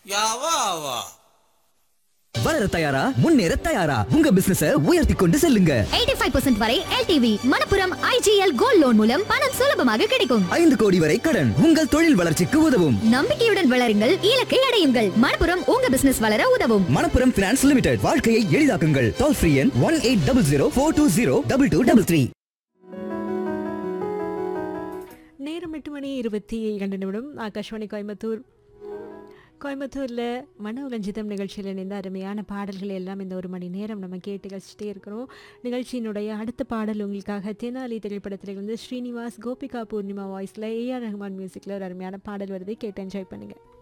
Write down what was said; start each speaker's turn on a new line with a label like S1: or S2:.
S1: யாவா ஆவா
S2: வளர தயாரா முன்னேற தயாரா உங்க பிசினஸ உயர்த்தி கொண்டு செல்லுங்க
S3: 85% வரை LTV Manappuram IGL gold loan மூலம் பணம் சுலபமாக கிடைக்கும்
S2: ஐந்து கோடி வரை கடன் உங்கள் தொழில் வளர்ச்சிக்கு உதவும்
S3: நம்பிக்கையுடன் வளருங்கள் இலக்கை அடையுங்கள் மணப்புரம் உங்க பிசினஸ் வளர உதவும்
S2: மணப்புரம் பினான்ஸ் லிமிடெட் வாழ்க்கையை எளிதாக்குங்கள் டோல் ஃப்ரீ எண் one eight double zero four two zero double two double three
S4: நேரம் எட்டு மணி இருபத்தி இரண்டு நிமிடம் ஆகாஷ்வாணி கோயம்புத்தூர் கோயம்புத்தூரில் மன உலஞ்சிதம் நிகழ்ச்சியில் இணைந்த அருமையான பாடல்கள் எல்லாம் இந்த ஒரு மணி நேரம் நம்ம கேட்டு கழிச்சிட்டே இருக்கிறோம் நிகழ்ச்சியினுடைய அடுத்த பாடல் உங்களுக்காக தெனாலி திரைப்படத்திலிருந்து ஸ்ரீனிவாஸ் கோபிகா பூர்ணிமா வாய்ஸில் ஏஆர் ரஹ்மான் மியூசிக்கில் ஒரு அருமையான பாடல் வருது கேட்டு என்ஜாய் பண்ணுங்கள்